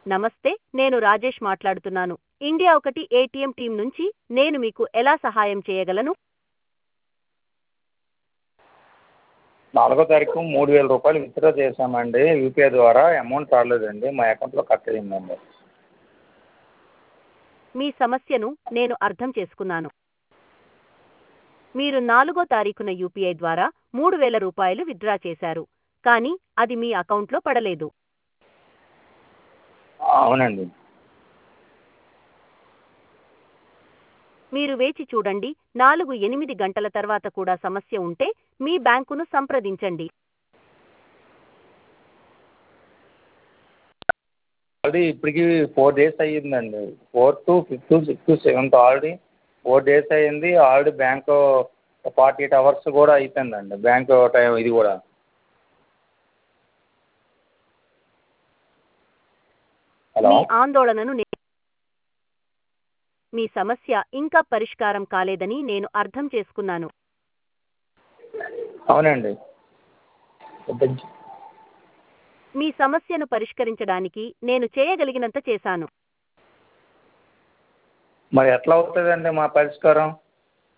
నమస్తే నేను రాజేష్ మాట్లాడుతున్నాను ఇండియా ఒకటి ఏటీఎం టీం నుంచి నేను మీకు ఎలా సహాయం చేయగలను నాలుగో తారీఖు మూడు వేల రూపాయలు విత్డ్రా చేశామండి యూపీఐ ద్వారా అమౌంట్ రాలేదండి మా అకౌంట్లో కట్ అయ్యిందండి మీ సమస్యను నేను అర్థం చేసుకున్నాను మీరు నాలుగో తారీఖున యూపీఐ ద్వారా మూడు వేల రూపాయలు విత్డ్రా చేశారు కానీ అది మీ అకౌంట్లో పడలేదు అవునండి మీరు వేచి చూడండి నాలుగు ఎనిమిది గంటల తర్వాత కూడా సమస్య ఉంటే మీ బ్యాంకును సంప్రదించండి ఆల్రెడీ ఇప్పటికి ఫోర్ డేస్ అయ్యిందండి fourth fifth sixth seventh already four days అయ్యింది already bank forty eight hours కూడా అయిపోయిందండి బ్యాంకు టైం ఇది కూడా హలో మీ ఆందోళనను నే- మీ సమస్య ఇంకా పరిష్కారం కాలేదని నేను అర్థం చేసుకున్నాను అవునండి మీ సమస్యను పరిష్కరించడానికి నేను చేయగలిగినంత చేశాను మరి ఎట్లా అవుతుందండి మా పరిష్కారం